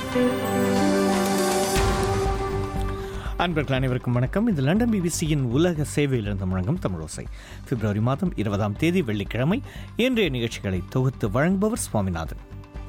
அன்பர்கள் அனைவருக்கும் வணக்கம் இது லண்டன் பிபிசியின் உலக சேவையிலிருந்து முழங்கும் தமிழோசை பிப்ரவரி மாதம் இருபதாம் தேதி வெள்ளிக்கிழமை இன்றைய நிகழ்ச்சிகளை தொகுத்து வழங்குபவர் சுவாமிநாதன்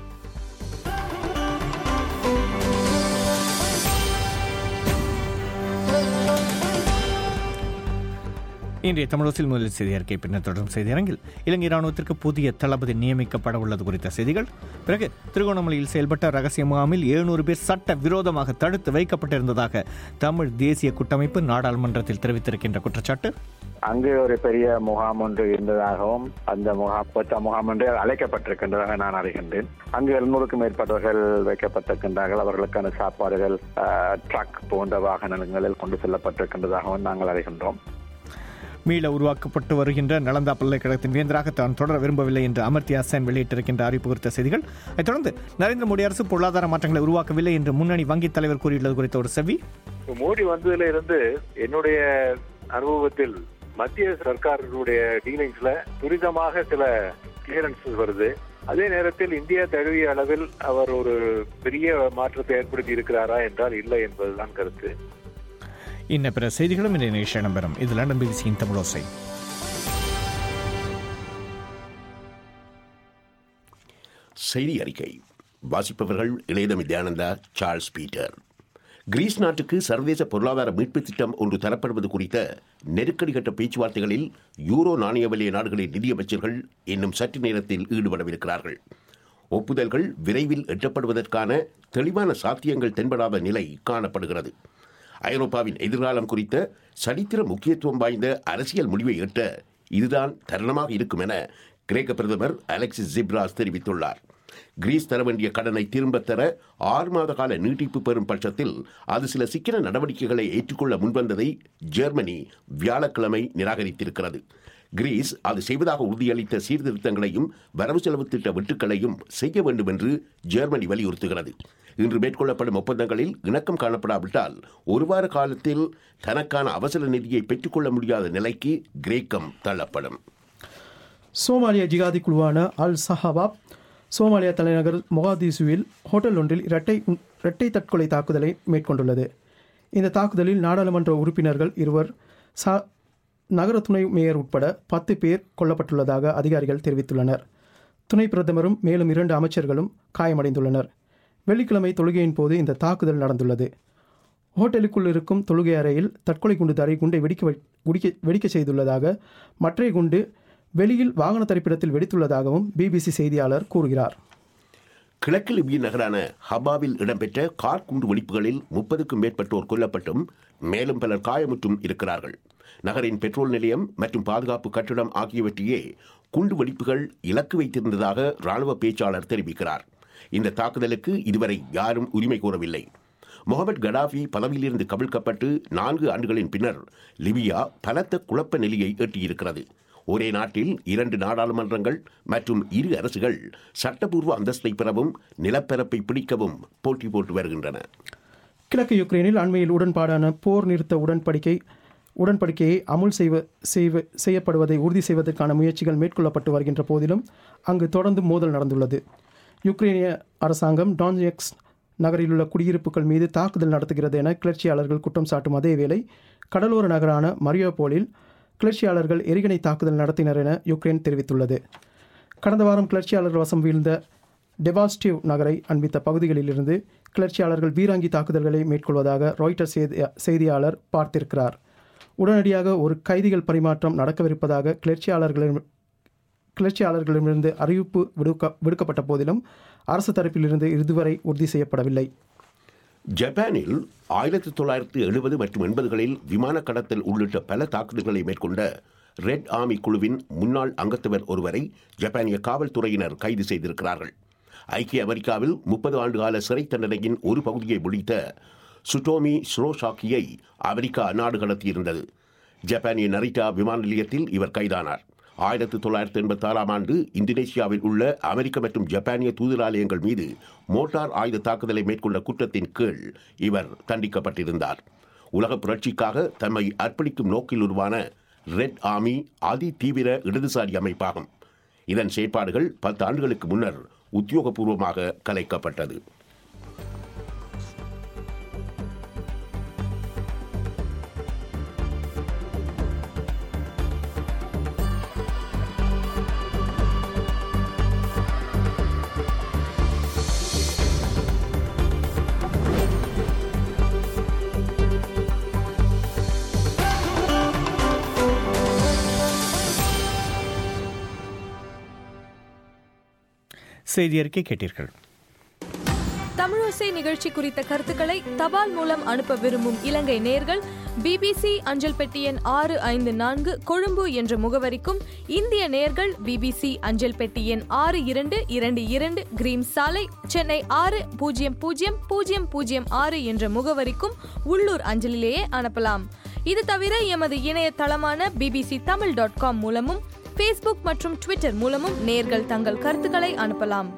இன்றைய தமிழகத்தில் முதலில் செய்தி அறிக்கை பின்னர் தொடரும் செய்தியரங்கில் இலங்கை ராணுவத்திற்கு புதிய தளபதி நியமிக்கப்பட உள்ளது குறித்த செய்திகள் பிறகு திருகோணமலையில் செயல்பட்ட ரகசிய முகாமில் எழுநூறு பேர் சட்ட விரோதமாக தடுத்து வைக்கப்பட்டிருந்ததாக தமிழ் தேசிய கூட்டமைப்பு நாடாளுமன்றத்தில் தெரிவித்திருக்கின்ற குற்றச்சாட்டு அங்கு ஒரு பெரிய முகாம் ஒன்று இருந்ததாகவும் அந்த முகாம் பெற்ற முகாம் ஒன்று அழைக்கப்பட்டிருக்கின்றதாக நான் அறிகின்றேன் அங்கு எழுநூறுக்கும் மேற்பட்டவர்கள் வைக்கப்பட்டிருக்கின்றார்கள் அவர்களுக்கான சாப்பாடுகள் ட்ரக் போன்ற வாகனங்களில் கொண்டு செல்லப்பட்டிருக்கின்றதாகவும் நாங்கள் அறிகின்றோம் மீள உருவாக்கப்பட்டு வருகின்ற நலந்தா பல்கலைக்கழகத்தின் வேந்தராக தான் தொடர விரும்பவில்லை என்று அமர்த்தியா சென் வெளியிட்டிருக்கின்ற அறிவிப்பு குறித்த செய்திகள் அதைத் தொடர்ந்து நரேந்திர மோடி அரசு பொருளாதார மாற்றங்களை உருவாக்கவில்லை என்று முன்னணி வங்கித் தலைவர் கூறியுள்ளது குறித்த ஒரு செவி மோடி வந்ததுல இருந்து என்னுடைய அனுபவத்தில் மத்திய சர்க்காருடைய டீலிங்ஸ்ல துரிதமாக சில கிளியரன்சஸ் வருது அதே நேரத்தில் இந்தியா தழுவிய அளவில் அவர் ஒரு பெரிய மாற்றத்தை ஏற்படுத்தி இருக்கிறாரா என்றால் இல்லை என்பதுதான் கருத்து இன்ன பிற செய்திகளும் இன்றைய நிகழ்ச்சி இடம்பெறும் இது லண்டன் பிபிசியின் தமிழோசை செய்தி அறிக்கை வாசிப்பவர்கள் இளையதம் வித்யானந்தா சார்ல்ஸ் பீட்டர் கிரீஸ் நாட்டுக்கு சர்வதேச பொருளாதார மீட்பு திட்டம் ஒன்று தரப்படுவது குறித்த நெருக்கடி கட்ட பேச்சுவார்த்தைகளில் யூரோ நாணய வலிய நாடுகளின் நிதியமைச்சர்கள் இன்னும் சற்று நேரத்தில் ஈடுபடவிருக்கிறார்கள் ஒப்புதல்கள் விரைவில் எட்டப்படுவதற்கான தெளிவான சாத்தியங்கள் தென்படாத நிலை காணப்படுகிறது ஐரோப்பாவின் எதிர்காலம் குறித்த சரித்திர முக்கியத்துவம் வாய்ந்த அரசியல் முடிவை எட்ட இதுதான் தருணமாக இருக்கும் என கிரேக்க பிரதமர் அலெக்சிஸ் ஜிப்ராஸ் தெரிவித்துள்ளார் கிரீஸ் தர வேண்டிய கடனை திரும்பத் தர ஆறு மாத கால நீட்டிப்பு பெறும் பட்சத்தில் அது சில சிக்கன நடவடிக்கைகளை ஏற்றுக்கொள்ள முன்வந்ததை ஜெர்மனி வியாழக்கிழமை நிராகரித்திருக்கிறது கிரீஸ் அது செய்வதாக உறுதியளித்த சீர்திருத்தங்களையும் வரவு செலவு திட்ட வெட்டுக்களையும் செய்ய வேண்டும் என்று ஜெர்மனி வலியுறுத்துகிறது இன்று மேற்கொள்ளப்படும் ஒப்பந்தங்களில் இணக்கம் காணப்படாவிட்டால் ஒரு வார காலத்தில் தனக்கான அவசர நிதியை பெற்றுக்கொள்ள முடியாத நிலைக்கு கிரேக்கம் தள்ளப்படும் சோமாலிய ஜிகாதி குழுவான அல் சஹாபாப் சோமாலியா தலைநகர் மொகாதிசுவில் ஹோட்டல் ஒன்றில் இரட்டை இரட்டை தற்கொலை தாக்குதலை மேற்கொண்டுள்ளது இந்த தாக்குதலில் நாடாளுமன்ற உறுப்பினர்கள் இருவர் சா நகர துணை மேயர் உட்பட பத்து பேர் கொல்லப்பட்டுள்ளதாக அதிகாரிகள் தெரிவித்துள்ளனர் துணை பிரதமரும் மேலும் இரண்டு அமைச்சர்களும் காயமடைந்துள்ளனர் வெள்ளிக்கிழமை தொழுகையின் போது இந்த தாக்குதல் நடந்துள்ளது ஹோட்டலுக்குள் இருக்கும் தொழுகை அறையில் தற்கொலை குண்டுதாரி குண்டை வெடிக்க வெடிக்க வெடிக்க செய்துள்ளதாக மற்றைய குண்டு வெளியில் வாகன தரிப்பிடத்தில் வெடித்துள்ளதாகவும் பிபிசி செய்தியாளர் கூறுகிறார் கிழக்கு லிபிய நகரான ஹபாவில் இடம்பெற்ற கார் குண்டு வெடிப்புகளில் முப்பதுக்கும் மேற்பட்டோர் கொல்லப்பட்டும் மேலும் பலர் காயமுற்றும் இருக்கிறார்கள் நகரின் பெட்ரோல் நிலையம் மற்றும் பாதுகாப்பு கட்டிடம் ஆகியவற்றையே குண்டு வெடிப்புகள் இலக்கு வைத்திருந்ததாக ராணுவ பேச்சாளர் தெரிவிக்கிறார் இந்த தாக்குதலுக்கு இதுவரை யாரும் உரிமை கோரவில்லை முகமது கடாஃபி பதவியிலிருந்து கவிழ்க்கப்பட்டு நான்கு ஆண்டுகளின் பின்னர் லிபியா பலத்த குழப்ப நிலையை எட்டியிருக்கிறது ஒரே நாட்டில் இரண்டு நாடாளுமன்றங்கள் மற்றும் இரு அரசுகள் சட்டப்பூர்வ அந்தஸ்தை பெறவும் நிலப்பரப்பை பிடிக்கவும் போட்டி போட்டு வருகின்றன கிழக்கு யுக்ரைனில் அண்மையில் உடன்பாடான போர் நிறுத்த உடன்படிக்கை உடன்படிக்கையை அமுல் செய்வ செய்வ செய்யப்படுவதை உறுதி செய்வதற்கான முயற்சிகள் மேற்கொள்ளப்பட்டு வருகின்ற போதிலும் அங்கு தொடர்ந்து மோதல் நடந்துள்ளது யுக்ரைனிய அரசாங்கம் டான்எக்ஸ் நகரில் உள்ள குடியிருப்புகள் மீது தாக்குதல் நடத்துகிறது என கிளர்ச்சியாளர்கள் குற்றம் சாட்டும் அதேவேளை கடலோர நகரான மரியோபோலில் கிளர்ச்சியாளர்கள் எரிகணை தாக்குதல் நடத்தினர் என யுக்ரைன் தெரிவித்துள்ளது கடந்த வாரம் கிளர்ச்சியாளர்கள் வசம் வீழ்ந்த டெபாஸ்டிவ் நகரை அண்மித்த பகுதிகளிலிருந்து கிளர்ச்சியாளர்கள் பீராங்கி தாக்குதல்களை மேற்கொள்வதாக ராய்டர் செய்தி செய்தியாளர் பார்த்திருக்கிறார் உடனடியாக ஒரு கைதிகள் பரிமாற்றம் நடக்கவிருப்பதாக கிளர்ச்சியாளர்களிடம் கிளர்ச்சியாளர்களிடமிருந்து அறிவிப்பு விடுக்க விடுக்கப்பட்ட போதிலும் அரசு தரப்பிலிருந்து இதுவரை உறுதி செய்யப்படவில்லை ஜப்பானில் ஆயிரத்தி தொள்ளாயிரத்தி எழுபது மற்றும் எண்பதுகளில் விமான கடத்தல் உள்ளிட்ட பல தாக்குதல்களை மேற்கொண்ட ரெட் ஆர்மி குழுவின் முன்னாள் அங்கத்தவர் ஒருவரை ஜப்பானிய காவல்துறையினர் கைது செய்திருக்கிறார்கள் ஐக்கிய அமெரிக்காவில் முப்பது ஆண்டுகால சிறை தண்டனையின் ஒரு பகுதியை முடித்த சுட்டோமி ஸ்ரோஷாக்கியை அமெரிக்கா நாடு கடத்தியிருந்தது ஜப்பானிய நரிட்டா விமான நிலையத்தில் இவர் கைதானார் ஆயிரத்தி தொள்ளாயிரத்தி எண்பத்தி ஆறாம் ஆண்டு இந்தோனேசியாவில் உள்ள அமெரிக்க மற்றும் ஜப்பானிய தூதராலயங்கள் மீது மோட்டார் ஆயுத தாக்குதலை மேற்கொண்ட குற்றத்தின் கீழ் இவர் தண்டிக்கப்பட்டிருந்தார் உலக புரட்சிக்காக தம்மை அர்ப்பணிக்கும் நோக்கில் உருவான ரெட் ஆர்மி அதி தீவிர இடதுசாரி அமைப்பாகும் இதன் செயற்பாடுகள் பத்து ஆண்டுகளுக்கு முன்னர் உத்தியோகபூர்வமாக கலைக்கப்பட்டது செய்தி அறிக்கை கேட்டீர்கள் தமிழோசை நிகழ்ச்சி குறித்த கருத்துக்களை தபால் மூலம் அனுப்ப விரும்பும் இலங்கை நேர்கள் பிபிசி அஞ்சல் பெட்டி எண் ஆறு ஐந்து நான்கு கொழும்பு என்ற முகவரிக்கும் இந்திய நேர்கள் பிபிசி அஞ்சல் பெட்டி எண் ஆறு இரண்டு இரண்டு இரண்டு கிரீம் சாலை சென்னை ஆறு பூஜ்ஜியம் பூஜ்ஜியம் பூஜ்ஜியம் பூஜ்ஜியம் ஆறு என்ற முகவரிக்கும் உள்ளூர் அஞ்சலிலேயே அனுப்பலாம் இது தவிர எமது இணையதளமான பிபிசி தமிழ் டாட் காம் மூலமும் ஃபேஸ்புக் மற்றும் ட்விட்டர் மூலமும் நேர்கள் தங்கள் கருத்துக்களை அனுப்பலாம்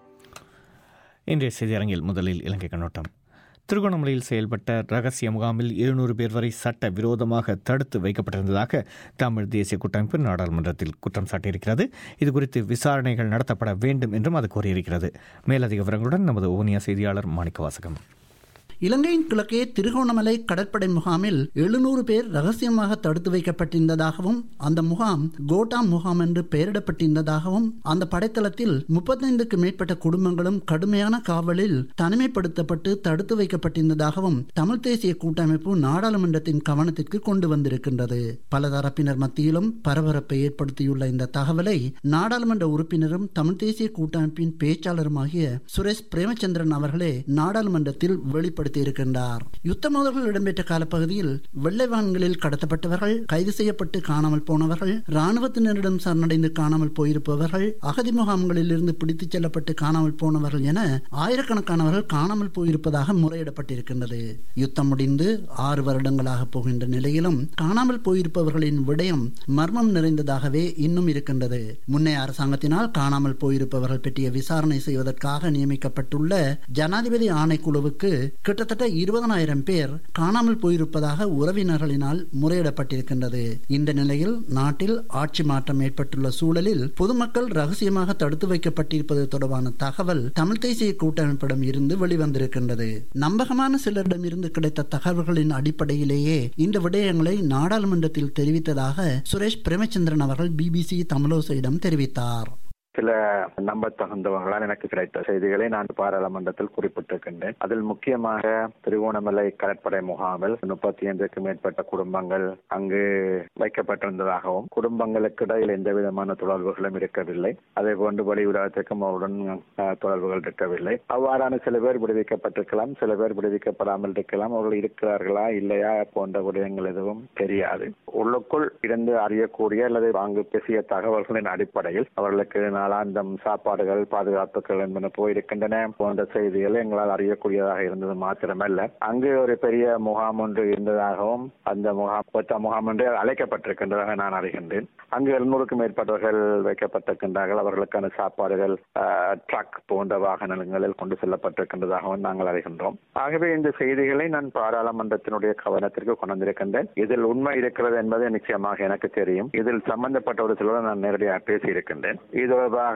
இன்றைய செய்தியரங்கில் முதலில் இலங்கை கண்ணோட்டம் திருகோணமலையில் செயல்பட்ட ரகசிய முகாமில் எழுநூறு பேர் வரை சட்ட விரோதமாக தடுத்து வைக்கப்பட்டிருந்ததாக தமிழ் தேசிய கூட்டமைப்பு நாடாளுமன்றத்தில் குற்றம் சாட்டியிருக்கிறது இதுகுறித்து விசாரணைகள் நடத்தப்பட வேண்டும் என்றும் அது கோரியிருக்கிறது மேலதிக விவரங்களுடன் நமது ஓனியா செய்தியாளர் மாணிக்க வாசகம் இலங்கையின் கிழக்கே திருகோணமலை கடற்படை முகாமில் எழுநூறு பேர் ரகசியமாக தடுத்து வைக்கப்பட்டிருந்ததாகவும் அந்த முகாம் கோட்டா முகாம் என்று பெயரிடப்பட்டிருந்ததாகவும் அந்த படைத்தளத்தில் முப்பத்தைந்துக்கு மேற்பட்ட குடும்பங்களும் கடுமையான காவலில் தனிமைப்படுத்தப்பட்டு தடுத்து வைக்கப்பட்டிருந்ததாகவும் தமிழ் தேசிய கூட்டமைப்பு நாடாளுமன்றத்தின் கவனத்திற்கு கொண்டு வந்திருக்கின்றது பல தரப்பினர் மத்தியிலும் பரபரப்பை ஏற்படுத்தியுள்ள இந்த தகவலை நாடாளுமன்ற உறுப்பினரும் தமிழ் தேசிய கூட்டமைப்பின் பேச்சாளருமாகிய சுரேஷ் பிரேமச்சந்திரன் அவர்களே நாடாளுமன்றத்தில் வெளிப்படுத்தி இருக்கின்றார் யுத்த மோதல்கள் இடம்பெற்ற காலப்பகுதியில் வெள்ளைவான்களில் கடத்தப்பட்டவர்கள் கைது செய்யப்பட்டு காணாமல் போனவர்கள் ராணுவத்தினரிடம் சரணடைந்து காணாமல் போயிருப்பவர்கள் அகதி முகாம்களில் இருந்து பிடித்துச் செல்லப்பட்டு காணாமல் போனவர்கள் என ஆயிரக்கணக்கானவர்கள் காணாமல் போயிருப்பதாக முறையிடப்பட்டிருக்கின்றது யுத்தம் முடிந்து ஆறு வருடங்களாக போகின்ற நிலையிலும் காணாமல் போயிருப்பவர்களின் விடயம் மர்மம் நிறைந்ததாகவே இன்னும் இருக்கின்றது முன்னைய அரசாங்கத்தினால் காணாமல் போயிருப்பவர்கள் பற்றிய விசாரணை செய்வதற்காக நியமிக்கப்பட்டுள்ள ஜனாதிபதி ஆணைக்குழுவுக்கு கிட்டத்தட்ட இருபதனாயிரம் பேர் காணாமல் போயிருப்பதாக உறவினர்களினால் முறையிடப்பட்டிருக்கின்றது இந்த நிலையில் நாட்டில் ஆட்சி மாற்றம் ஏற்பட்டுள்ள சூழலில் பொதுமக்கள் ரகசியமாக தடுத்து வைக்கப்பட்டிருப்பது தொடர்பான தகவல் தமிழ் தேசிய கூட்டமைப்பிடம் இருந்து வெளிவந்திருக்கின்றது நம்பகமான சிலரிடம் இருந்து கிடைத்த தகவல்களின் அடிப்படையிலேயே இந்த விடயங்களை நாடாளுமன்றத்தில் தெரிவித்ததாக சுரேஷ் பிரேமச்சந்திரன் அவர்கள் பிபிசி தமிழோசையிடம் தெரிவித்தார் சில நம்பத்தகுந்தவர்களால் எனக்கு கிடைத்த செய்திகளை நான் பாராளுமன்றத்தில் குறிப்பிட்டிருக்கின்றேன் அதில் முக்கியமாக திருவோணமலை கடற்படை முகாமில் முப்பத்தி ஐந்துக்கும் மேற்பட்ட குடும்பங்கள் அங்கு வைக்கப்பட்டிருந்ததாகவும் குடும்பங்களுக்கு இடையில் எந்த விதமான தொடர்புகளும் இருக்கவில்லை அதே போன்று வெளி உலகத்திற்கும் அவருடன் அஹ், தொடர்புகள் இருக்கவில்லை அவ்வாறான சில பேர் விடுவிக்கப்பட்டிருக்கலாம் சில பேர் விடுவிக்கப்படாமல் இருக்கலாம் அவர்கள் இருக்கிறார்களா இல்லையா போன்ற விடயங்கள் எதுவும் தெரியாது உள்ளுக்குள் இருந்து அறியக்கூடிய அல்லது அங்கு பேசிய தகவல்களின் அடிப்படையில் அவர்களுக்கு நாளாந்தம் சாப்பாடுகள் பாதுகாப்புகள் என்பன போயிருக்கின்றன போன்ற செய்திகள் எங்களால் அறியக்கூடியதாக இருந்தது மாத்திரமல்ல அங்கு ஒரு பெரிய முகாம் ஒன்று இருந்ததாகவும் அந்த முகாம் ஒத்த முகாம் என்று அழைக்கப்பட்டிருக்கின்றதாக நான் அறிகின்றேன் அங்கு எழுநூறுக்கும் மேற்பட்டவர்கள் வைக்கப்பட்டிருக்கின்றார்கள் அவர்களுக்கான சாப்பாடுகள் ட்ரக் போன்ற வாகனங்களில் கொண்டு செல்லப்பட்டிருக்கின்றதாகவும் நாங்கள் அறிகின்றோம் ஆகவே இந்த செய்திகளை நான் பாராளுமன்றத்தினுடைய கவனத்திற்கு கொண்டு வந்திருக்கின்றேன் இதில் உண்மை இருக்கிறது என்பது நிச்சயமாக எனக்கு தெரியும் இதில் சம்பந்தப்பட்ட ஒரு சிலர் நான் நேரடியாக பேசியிருக்கின்றேன் இது தொடர்பாக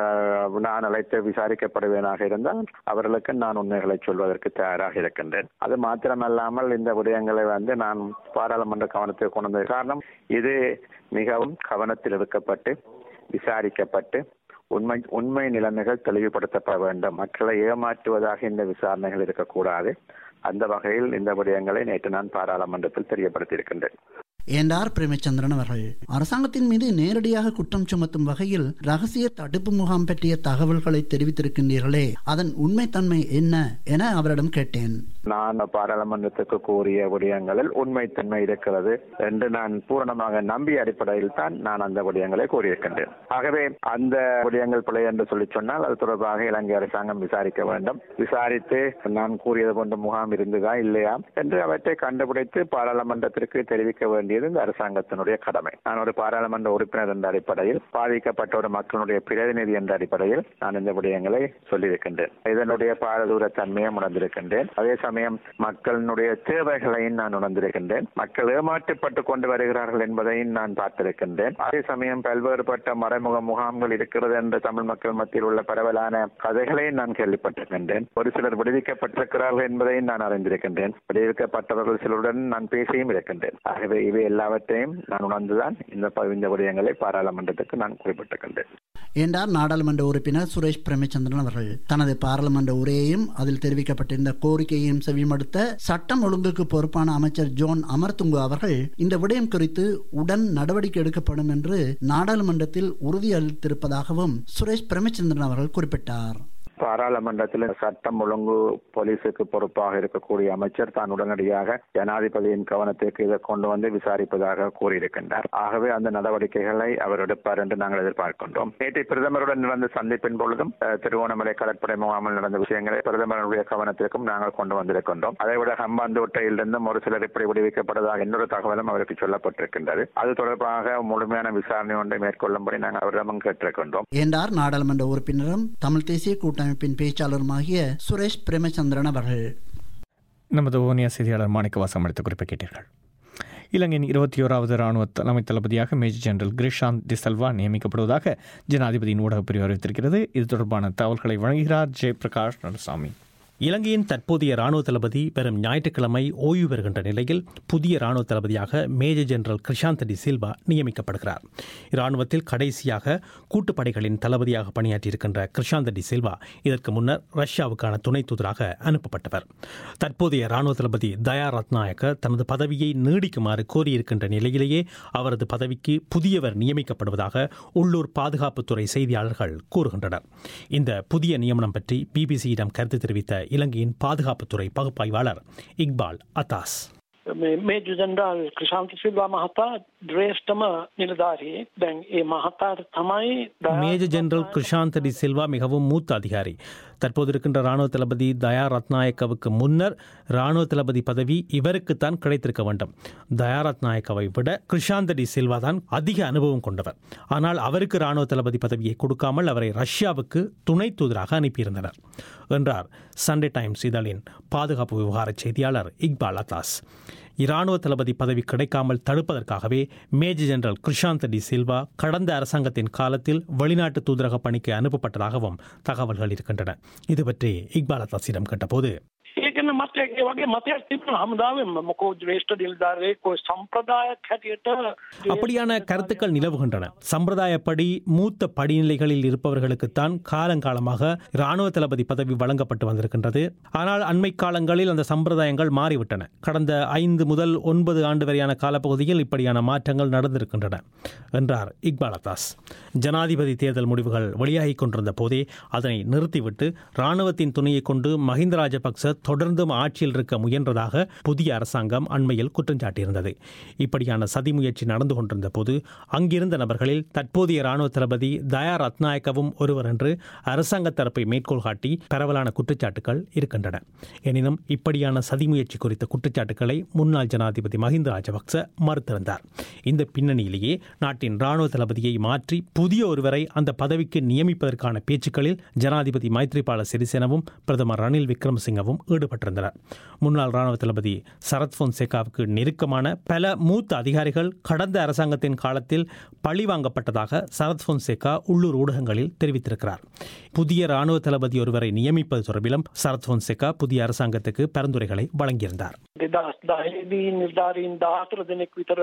நான் அழைத்து விசாரிக்கப்படுவேனாக இருந்தால் அவர்களுக்கு நான் உண்மைகளை சொல்வதற்கு தயாராக இருக்கின்றேன் அது மாத்திரமல்லாமல் இந்த விடயங்களை வந்து நான் பாராளுமன்ற கவனத்தில் கொண்டு வந்த காரணம் இது மிகவும் கவனத்தில் எடுக்கப்பட்டு விசாரிக்கப்பட்டு உண்மை உண்மை நிலைமைகள் தெளிவுபடுத்தப்பட வேண்டும் மக்களை ஏமாற்றுவதாக இந்த விசாரணைகள் இருக்கக்கூடாது அந்த வகையில் இந்த விடயங்களை நேற்று நான் பாராளுமன்றத்தில் தெரியப்படுத்தியிருக்கின்றேன் என்றார் பிரேமச்சந்திரன் அவர்கள் அரசாங்கத்தின் மீது நேரடியாக குற்றம் சுமத்தும் வகையில் ரகசிய தடுப்பு முகாம் பற்றிய தகவல்களை தெரிவித்திருக்கின்றீர்களே அதன் உண்மைத்தன்மை என்ன என அவரிடம் கேட்டேன் நான் பாராளுமன்றத்துக்கு கூறிய விடயங்களில் உண்மைத்தன்மை இருக்கிறது என்று நான் பூரணமாக நம்பிய அடிப்படையில் தான் நான் அந்த விடயங்களை கூறியிருக்கின்றேன் ஆகவே அந்த விடயங்கள் பிழை என்று சொல்லி சொன்னால் அது தொடர்பாக இலங்கை அரசாங்கம் விசாரிக்க வேண்டும் விசாரித்து நான் கூறியது போன்ற முகாம் இருந்ததா இல்லையா என்று அவற்றை கண்டுபிடித்து பாராளுமன்றத்திற்கு தெரிவிக்க வேண்டியது இந்த அரசாங்கத்தினுடைய கடமை நான் ஒரு பாராளுமன்ற உறுப்பினர் என்ற அடிப்படையில் பாதிக்கப்பட்ட ஒரு மக்களுடைய பிரதிநிதி என்ற அடிப்படையில் நான் இந்த விடயங்களை சொல்லியிருக்கின்றேன் இதனுடைய பாரதூர தன்மையை உணர்ந்திருக்கின்றேன் அதே சமயம் மக்களினுடைய தேவைகளையும் நான் உணர்ந்திருக்கின்றேன் மக்கள் ஏமாற்றப்பட்டு கொண்டு வருகிறார்கள் என்பதையும் நான் பார்த்திருக்கின்றேன் அதே சமயம் பல்வேறுபட்ட மறைமுக முகாம்கள் இருக்கிறது என்று தமிழ் மக்கள் மத்தியில் உள்ள பரவலான கதைகளையும் நான் கேள்விப்பட்டிருக்கின்றேன் ஒரு சிலர் விடுவிக்கப்பட்டிருக்கிறார்கள் என்பதையும் நான் அறிந்திருக்கின்றேன் விடுவிக்கப்பட்டவர்கள் சிலருடன் நான் பேசியும் இருக்கின்றேன் ஆகவே இவை எல்லாவற்றையும் நான் உணர்ந்துதான் இந்த ப- இந்த விடயங்களை பாராளுமன்றத்துக்கு நான் குறிப்பிட்டிருக்கின்றேன் என்றார் நாடாளுமன்ற உறுப்பினர் சுரேஷ் பிரேமச்சந்திரன் அவர்கள் தனது பாராளுமன்ற உரையையும் அதில் தெரிவிக்கப்பட்டிருந்த கோரிக்கையையும் விடயத்தையும் செவிமடுத்த சட்டம் ஒழுங்குக்கு பொறுப்பான அமைச்சர் ஜோன் அமர்துங்கு அவர்கள் இந்த விடயம் குறித்து உடன் நடவடிக்கை எடுக்கப்படும் என்று நாடாளுமன்றத்தில் உறுதியளித்திருப்பதாகவும் சுரேஷ் பிரேமச்சந்திரன் அவர்கள் குறிப்பிட்டார் பாராளுமன்றத்தில் சட்டம் ஒழுங்கு போலீசுக்கு பொறுப்பாக இருக்கக்கூடிய அமைச்சர் தான் உடனடியாக ஜனாதிபதியின் கவனத்திற்கு இதை கொண்டு வந்து விசாரிப்பதாக கூறியிருக்கின்றார் ஆகவே அந்த நடவடிக்கைகளை அவர் எடுப்பார் என்று நாங்கள் எதிர்பார்க்கின்றோம் நேற்று பிரதமருடன் நடந்த சந்திப்பின் பொழுதும் அஹ், திருவோணமலை கடற்படை முகாமில் நடந்த விஷயங்களை பிரதமருடைய கவனத்திற்கும் நாங்கள் கொண்டு வந்திருக்கின்றோம் அதைவிட ஹம்பாந்தோட்டையிலிருந்தும் ஒரு சிலர் இப்படி விடுவிக்கப்பட்டதாக இன்னொரு தகவலும் அவருக்கு சொல்லப்பட்டிருக்கின்றது அது தொடர்பாக முழுமையான விசாரணை ஒன்றை மேற்கொள்ளும்படி நாங்கள் அவரிடமும் கேட்டிருக்கின்றோம் என்றார் நாடாளுமன்ற உறுப்பினரும் தமிழ் தேசிய கூட்டமைப்பின் பேச்சாளருமாகிய சுரேஷ் பிரேமச்சந்திரன் அவர்கள் நமது ஓனியா செய்தியாளர் மாணிக்கவாசம் அளித்த குறிப்பை கேட்டீர்கள் இலங்கையின் இருபத்தி ஓராவது ராணுவ தலைமை தளபதியாக மேஜர் ஜெனரல் கிரிஷாந்த் டிசல்வா நியமிக்கப்படுவதாக ஜனாதிபதியின் ஊடகப் பிரிவு அறிவித்திருக்கிறது இது தொடர்பான தகவல்களை வழங்குகிறார் ஜெயபிரகாஷ் நரசாமி இலங்கையின் தற்போதைய ராணுவ தளபதி வரும் ஞாயிற்றுக்கிழமை ஓய்வு பெறுகின்ற நிலையில் புதிய ராணுவ தளபதியாக மேஜர் ஜெனரல் கிருஷாந்த் டி சில்வா நியமிக்கப்படுகிறார் இராணுவத்தில் கடைசியாக கூட்டுப்படைகளின் தளபதியாக பணியாற்றியிருக்கின்ற கிருஷாந்த் டி சில்வா இதற்கு முன்னர் ரஷ்யாவுக்கான துணை தூதராக அனுப்பப்பட்டவர் தற்போதைய ராணுவ தளபதி தயா ரத்நாயக்க தனது பதவியை நீடிக்குமாறு கோரியிருக்கின்ற நிலையிலேயே அவரது பதவிக்கு புதியவர் நியமிக்கப்படுவதாக உள்ளூர் பாதுகாப்புத்துறை செய்தியாளர்கள் கூறுகின்றனர் இந்த புதிய நியமனம் பற்றி பிபிசியிடம் கருத்து தெரிவித்த இலங்கையின் பாதுகாப்புத்துறை பகுப்பாய்வாளர் இக்பால் அத்தாஸ் මේ මේජර් ජනරාල් ක්‍රෂාන්ත සිල්වා මහතා ද්‍රේෂ්ඨම නිලධාරී දැන් ඒ මහතාට තමයි மேஜர் ஜெனரல் கிருஷாந்த் டி சில்வா மிகவும் மூத்த அதிகாரி தற்போது இருக்கின்ற ராணுவ தளபதி தயா ரத்நாயக்கவுக்கு முன்னர் ராணுவ தளபதி பதவி இவருக்குத்தான் கிடைத்திருக்க வேண்டும் தயா ரத்நாயக்கவை விட கிருஷாந்த் டி சில்வா தான் அதிக அனுபவம் கொண்டவர் ஆனால் அவருக்கு ராணுவ தளபதி பதவியை கொடுக்காமல் அவரை ரஷ்யாவுக்கு துணை தூதராக அனுப்பியிருந்தனர் என்றார் சண்டே டைம்ஸ் இதழின் பாதுகாப்பு விவகார செய்தியாளர் இக்பால் அத்தாஸ் இராணுவ தளபதி பதவி கிடைக்காமல் தடுப்பதற்காகவே மேஜர் ஜெனரல் கிருஷாந்த் டி சில்வா கடந்த அரசாங்கத்தின் காலத்தில் வெளிநாட்டு தூதரக பணிக்கு அனுப்பப்பட்டதாகவும் தகவல்கள் இருக்கின்றன இது பற்றி இக்பால் அத்தாஸிடம் கேட்டபோது ඒකන මතයක් ඒ වගේ මතයක් තිබෙන හමුදාවෙන් මොකෝ ද්‍රේෂ්ඨ නිලධාරයෙක් ඔය සම්ප්‍රදායක් හැටියට அப்படியான கருத்துக்கள் நிலவுகின்றன சம்பிரதாயப்படி மூத்த படிநிலைகளில் இருப்பவர்களுக்குத்தான் காலங்காலமாக இராணுவ தளபதி பதவி வழங்கப்பட்டு வந்திருக்கின்றது ஆனால் அண்மை காலங்களில் அந்த சம்பிரதாயங்கள் மாறிவிட்டன கடந்த ஐந்து முதல் ஒன்பது ஆண்டு வரையான காலப்பகுதியில் இப்படியான மாற்றங்கள் நடந்திருக்கின்றன என்றார் இக்பால் அத்தாஸ் ஜனாதிபதி தேர்தல் முடிவுகள் வெளியாகிக் கொண்டிருந்த போதே அதனை நிறுத்திவிட்டு இராணுவத்தின் துணையை கொண்டு மஹிந்த ராஜபக்ச தொடர்ந்தும் ஆட்சியில் இருக்க முயன்றதாக புதிய அரசாங்கம் அண்மையில் குற்றம் சாட்டியிருந்தது இப்படியான சதி முயற்சி நடந்து கொண்டிருந்த போது அங்கிருந்த நபர்களில் தற்போதைய ராணுவ தளபதி தயா ரத்நாயக்கவும் ஒருவர் என்று அரசாங்க தரப்பை மேற்கோள் காட்டி பரவலான குற்றச்சாட்டுகள் இருக்கின்றன எனினும் இப்படியான சதி முயற்சி குறித்த குற்றச்சாட்டுகளை முன்னாள் ஜனாதிபதி மஹிந்த ராஜபக்ச மறுத்திருந்தார் இந்த பின்னணியிலேயே நாட்டின் ராணுவ தளபதியை மாற்றி புதிய ஒருவரை அந்த பதவிக்கு நியமிப்பதற்கான பேச்சுக்களில் ஜனாதிபதி மைத்ரிபால சிறிசேனவும் பிரதமர் ரணில் விக்ரமசிங்கவும் ஈடுபட்டிருந்தனர் முன்னாள் ராணுவ தளபதி சரத் பொன்சேகாவுக்கு நெருக்கமான பல மூத்த அதிகாரிகள் கடந்த அரசாங்கத்தின் காலத்தில் பழி வாங்கப்பட்டதாக சரத் பொன்சேகா உள்ளூர் ஊடகங்களில் தெரிவித்திருக்கிறார் புதிய ராணுவ தளபதி ஒருவரை நியமிப்பது தொடர்பிலும் சரத் பொன்சேகா புதிய அரசாங்கத்துக்கு பரிந்துரைகளை வழங்கியிருந்தார் දෙදස් දහේදී නිර්ධාරීන් දාහතර දෙනෙක් විතර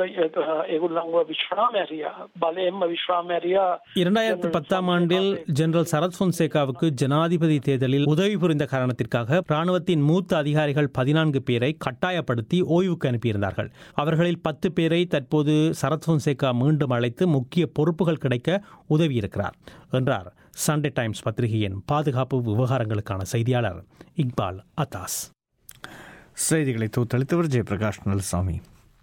ඒගුල්ලංව විශ්‍රාමැරිය බලයෙන්ම විශ්‍රාමැරිය இரண்டாயிரத்து பத்தாம் ஆண்டில் ஜெனரல் சரத் பொன்சேகாவுக்கு ஜனாதிபதி தேர்தலில் உதவி புரிந்த காரணத்திற்காக ராணுவத்தின் மூத்த அதிகாரிகள் பதினான்கு பேரை கட்டாயப்படுத்தி ஓய்வுக்கு அனுப்பியிருந்தார்கள் அவர்களில் பத்து பேரை தற்போது சரத் பொன்சேகா மீண்டும் அழைத்து முக்கிய பொறுப்புகள் கிடைக்க உதவியிருக்கிறார் என்றார் சண்டே டைம்ஸ் பத்திரிகையின் பாதுகாப்பு விவகாரங்களுக்கான செய்தியாளர் இக்பால் அத்தாஸ் செய்திகளை தூத்தளித்தவர் ஜெயபிரகாஷ் நலசாமி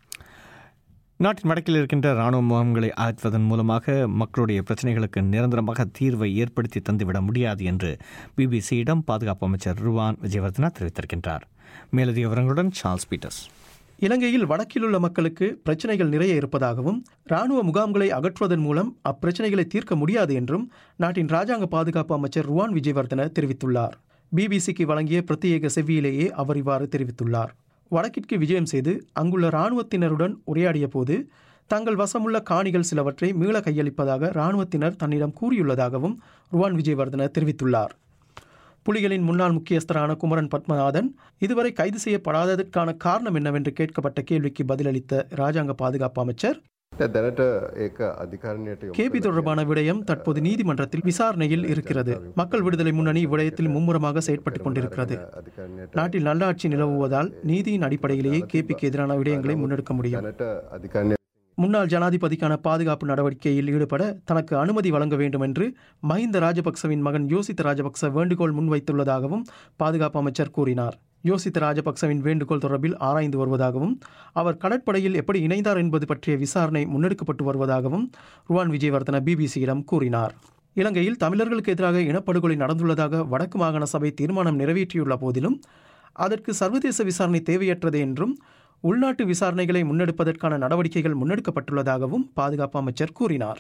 நாட்டின் வடக்கில் இருக்கின்ற ராணுவ முகாம்களை ஆற்றுவதன் மூலமாக மக்களுடைய பிரச்சனைகளுக்கு நிரந்தரமாக தீர்வை ஏற்படுத்தி தந்துவிட முடியாது என்று பிபிசியிடம் பாதுகாப்பு அமைச்சர் ருவான் விஜயவர்தனா தெரிவித்திருக்கின்றார் மேலதிக விவரங்களுடன் சார்ல்ஸ் பீட்டர்ஸ் இலங்கையில் வடக்கில் உள்ள மக்களுக்கு பிரச்சனைகள் நிறைய இருப்பதாகவும் ராணுவ முகாம்களை அகற்றுவதன் மூலம் அப்பிரச்சனைகளை தீர்க்க முடியாது என்றும் நாட்டின் ராஜாங்க பாதுகாப்பு அமைச்சர் ருவான் விஜயவர்தன தெரிவித்துள்ளார் பிபிசிக்கு வழங்கிய பிரத்யேக செவ்வியிலேயே அவர் இவ்வாறு தெரிவித்துள்ளார் வடக்கிற்கு விஜயம் செய்து அங்குள்ள இராணுவத்தினருடன் உரையாடிய போது தங்கள் வசமுள்ள காணிகள் சிலவற்றை மீள கையளிப்பதாக இராணுவத்தினர் தன்னிடம் கூறியுள்ளதாகவும் ருவான் விஜயவர்தன தெரிவித்துள்ளார் புலிகளின் முன்னாள் முக்கியஸ்தரான குமரன் பத்மநாதன் இதுவரை கைது செய்யப்படாததற்கான காரணம் என்னவென்று கேட்கப்பட்ட கேள்விக்கு பதிலளித்த ராஜாங்க பாதுகாப்பு அமைச்சர் දැනට ඒක අධිකරණයට යොමු கேபி தொடர்பான விடயம் தற்போது நீதிமன்றத்தில் விசாரணையில் இருக்கிறது மக்கள் விடுதலை முன்னணி இவ்விடயத்தில் மும்முரமாக செயற்பட்டுக் கொண்டிருக்கிறது நாட்டில் நல்லாட்சி நிலவுவதால் நீதியின் அடிப்படையிலேயே கேபிக்கு எதிரான விடயங்களை முன்னெடுக்க முடியும் දැනට අධිකරණය முன்னாள் ஜனாதிபதிக்கான பாதுகாப்பு நடவடிக்கையில் ஈடுபட தனக்கு அனுமதி வழங்க வேண்டும் என்று மஹிந்த ராஜபக்சவின் மகன் யோசித்த ராஜபக்ச வேண்டுகோள் முன்வைத்துள்ளதாகவும் பாதுகாப்பு அமைச்சர் கூறினார் யோசித்த ராஜபக்சவின் வேண்டுகோள் தொடர்பில் ஆராய்ந்து வருவதாகவும் அவர் கடற்படையில் எப்படி இணைந்தார் என்பது பற்றிய விசாரணை முன்னெடுக்கப்பட்டு வருவதாகவும் ருவான் விஜயவர்தன பிபிசியிடம் கூறினார் இலங்கையில் தமிழர்களுக்கு எதிராக இனப்படுகொலை நடந்துள்ளதாக வடக்கு மாகாண சபை தீர்மானம் நிறைவேற்றியுள்ள போதிலும் அதற்கு சர்வதேச விசாரணை தேவையற்றது என்றும் உள்நாட்டு விசாரணைகளை முன்னெடுப்பதற்கான நடவடிக்கைகள் முன்னெடுக்கப்பட்டுள்ளதாகவும் பாதுகாப்பு அமைச்சர் கூறினார்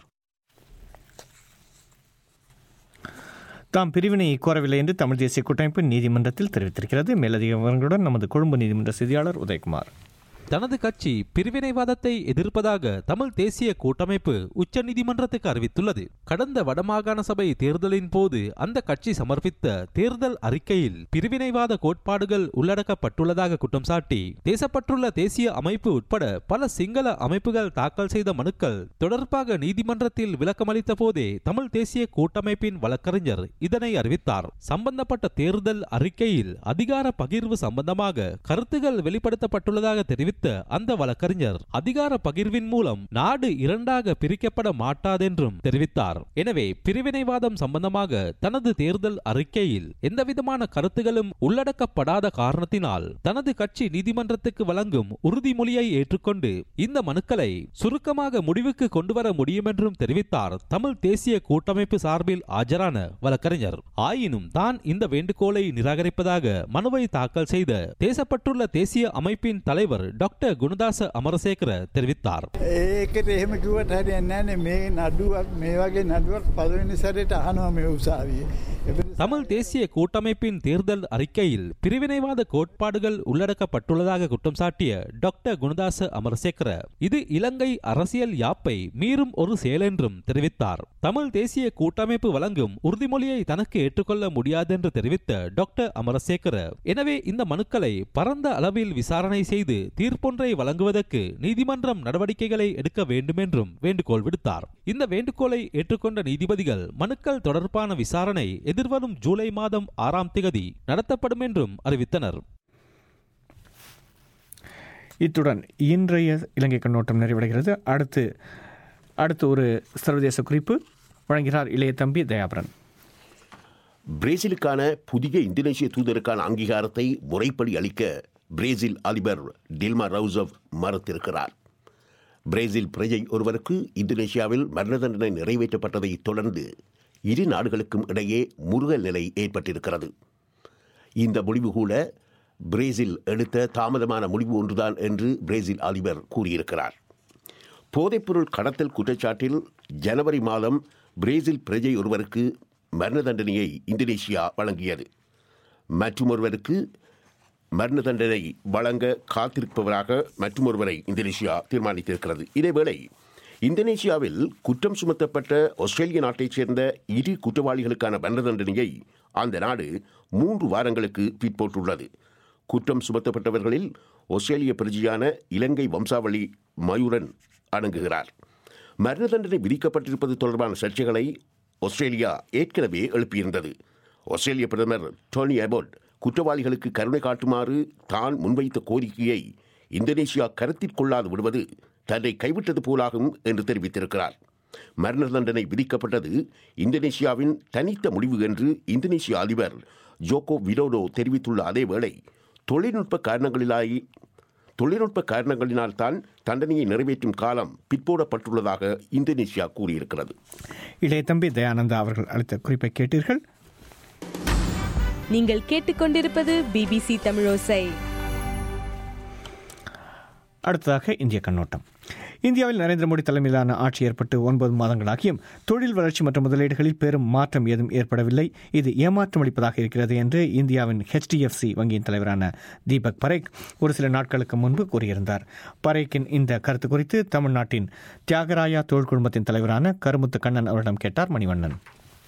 தாம் பிரிவினை கோரவில்லை என்று தமிழ் தேசிய கூட்டமைப்பு நீதிமன்றத்தில் தெரிவித்திருக்கிறது மேலதிக விவரங்களுடன் நமது கொழும்பு நீதிமன்ற செய்தியாளர் உதயகுமார் தனது கட்சி பிரிவினைவாதத்தை எதிர்ப்பதாக தமிழ் தேசிய கூட்டமைப்பு உச்சநீதிமன்றத்துக்கு அறிவித்துள்ளது கடந்த வடமாகாண சபை தேர்தலின் போது அந்த கட்சி சமர்ப்பித்த தேர்தல் அறிக்கையில் பிரிவினைவாத கோட்பாடுகள் உள்ளடக்கப்பட்டுள்ளதாக குற்றம் சாட்டி தேசப்பட்டுள்ள தேசிய அமைப்பு உட்பட பல சிங்கள அமைப்புகள் தாக்கல் செய்த மனுக்கள் தொடர்பாக நீதிமன்றத்தில் விளக்கமளித்த போதே தமிழ் தேசிய கூட்டமைப்பின் வழக்கறிஞர் இதனை அறிவித்தார் சம்பந்தப்பட்ட தேர்தல் அறிக்கையில் அதிகார பகிர்வு சம்பந்தமாக கருத்துகள் வெளிப்படுத்தப்பட்டுள்ளதாக தெரிவித்த அந்த வழக்கறிஞர் அதிகார பகிர்வின் மூலம் நாடு இரண்டாக பிரிக்கப்பட மாட்டாதென்றும் தெரிவித்தார் எனவே பிரிவினைவாதம் சம்பந்தமாக தனது தேர்தல் அறிக்கையில் எந்தவிதமான கருத்துகளும் உள்ளடக்கப்படாத காரணத்தினால் தனது கட்சி நீதிமன்றத்துக்கு வழங்கும் உறுதிமொழியை ஏற்றுக்கொண்டு இந்த மனுக்களை சுருக்கமாக முடிவுக்கு கொண்டுவர முடியும் என்றும் தெரிவித்தார் தமிழ் தேசிய கூட்டமைப்பு சார்பில் ஆஜரான வழக்கறிஞர் ஆயினும் தான் இந்த வேண்டுகோளை நிராகரிப்பதாக மனுவை தாக்கல் செய்த தேசப்பட்டுள்ள தேசிய அமைப்பின் தலைவர் டாக்டர் குணதாச அமரசேகர தெரிவித்தார் ඒකට එහෙම කිව්වට හරියන්නේ නැහැ මේ නඩුවක් මේ වගේ නඩුවක් පළවෙනි සැරේට අහනවා මේ උසාවියේ. தமிழ் தேசிய கூட்டமைப்பின் தேர்தல் அறிக்கையில் பிரிவினைவாத கோட்பாடுகள் உள்ளடக்கப்பட்டுள்ளதாக குற்றம் சாட்டிய டாக்டர் குணதாச அமரசேகர இது இலங்கை அரசியல் யாப்பை மீறும் ஒரு செயல் என்றும் தெரிவித்தார் தமிழ் தேசிய கூட்டமைப்பு வழங்கும் உறுதிமொழியை தனக்கு ஏற்றுக்கொள்ள முடியாதென்று தெரிவித்த டாக்டர் அமரசேகர எனவே இந்த மனுக்களை பரந்த அளவில் விசாரணை செய்து தீர்ப்பொன்றை வழங்குவதற்கு நீதிமன்றம் நடவடிக்கைகளை எடுக்க வேண்டும் என்றும் வேண்டுகோள் விடுத்தார் இந்த வேண்டுகோளை ஏற்றுக்கொண்ட நீதிபதிகள் மனுக்கள் தொடர்பான விசாரணை எதிர்வரும் ஜூலை மாதம் ஆறாம் திகதி நடத்தப்படும் என்றும் அறிவித்தனர் இத்துடன் இன்றைய இலங்கை கண்ணோட்டம் நிறைவடைகிறது அடுத்து அடுத்து ஒரு சர்வதேச குறிப்பு வழங்குகிறார் இளைய தம்பி தயாபரன் பிரேசிலுக்கான புதிய இந்தோனேசிய தூதருக்கான அங்கீகாரத்தை முறைப்படி அளிக்க பிரேசில் அதிபர் டில்மா ரவுசவ் மறுத்திருக்கிறார் பிரேசில் பிரஜை ஒருவருக்கு இந்தோனேசியாவில் மரண தண்டனை நிறைவேற்றப்பட்டதை தொடர்ந்து இரு நாடுகளுக்கும் இடையே முருகல் நிலை ஏற்பட்டிருக்கிறது இந்த முடிவு கூட பிரேசில் எடுத்த தாமதமான முடிவு ஒன்றுதான் என்று பிரேசில் அதிபர் கூறியிருக்கிறார் போதைப்பொருள் கடத்தல் குற்றச்சாட்டில் ஜனவரி மாதம் பிரேசில் பிரஜை ஒருவருக்கு மரண தண்டனையை இந்தோனேசியா வழங்கியது மற்றொருவருக்கு மரண தண்டனை வழங்க காத்திருப்பவராக மற்றொருவரை இந்தோனேசியா தீர்மானித்திருக்கிறது இதேவேளை இந்தோனேசியாவில் குற்றம் சுமத்தப்பட்ட ஆஸ்திரேலிய நாட்டைச் சேர்ந்த இரு குற்றவாளிகளுக்கான மரண தண்டனையை அந்த நாடு மூன்று வாரங்களுக்கு பிற்போட்டுள்ளது குற்றம் சுமத்தப்பட்டவர்களில் ஆஸ்திரேலிய பிரஜையான இலங்கை வம்சாவளி மயூரன் அடங்குகிறார் மரண தண்டனை விதிக்கப்பட்டிருப்பது தொடர்பான சர்ச்சைகளை ஆஸ்திரேலியா ஏற்கனவே எழுப்பியிருந்தது ஆஸ்திரேலிய பிரதமர் டோனி அபோட் குற்றவாளிகளுக்கு கருணை காட்டுமாறு தான் முன்வைத்த கோரிக்கையை இந்தோனேசியா கருத்தில் கொள்ளாது விடுவது தன்னை கைவிட்டது போலாகும் என்று தெரிவித்திருக்கிறார் மரண தண்டனை விதிக்கப்பட்டது இந்தோனேசியாவின் தனித்த முடிவு என்று இந்தோனேசிய அதிபர் ஜோகோ விடோடோ தெரிவித்துள்ள அதேவேளை தொழில்நுட்ப காரணங்களிலாய் தொழில்நுட்ப காரணங்களினால் தான் தண்டனையை நிறைவேற்றும் காலம் பிற்போடப்பட்டுள்ளதாக இந்தோனேசியா கூறியிருக்கிறது இளைய தம்பி தயானந்தா அவர்கள் அளித்த குறிப்பை கேட்டீர்கள் நீங்கள் கேட்டுக்கொண்டிருப்பது பிபிசி தமிழோசை அடுத்ததாக இந்திய கண்ணோட்டம் இந்தியாவில் நரேந்திர மோடி தலைமையிலான ஆட்சி ஏற்பட்டு ஒன்பது மாதங்களாகியும் தொழில் வளர்ச்சி மற்றும் முதலீடுகளில் பெரும் மாற்றம் ஏதும் ஏற்படவில்லை இது ஏமாற்றம் அளிப்பதாக இருக்கிறது என்று இந்தியாவின் ஹெச்டிஎஃப்சி வங்கியின் தலைவரான தீபக் பரேக் ஒரு சில நாட்களுக்கு முன்பு கூறியிருந்தார் பரேக்கின் இந்த கருத்து குறித்து தமிழ்நாட்டின் தியாகராயா தொழில் குழுமத்தின் தலைவரான கருமுத்து கண்ணன் அவரிடம் கேட்டார் மணிவண்ணன்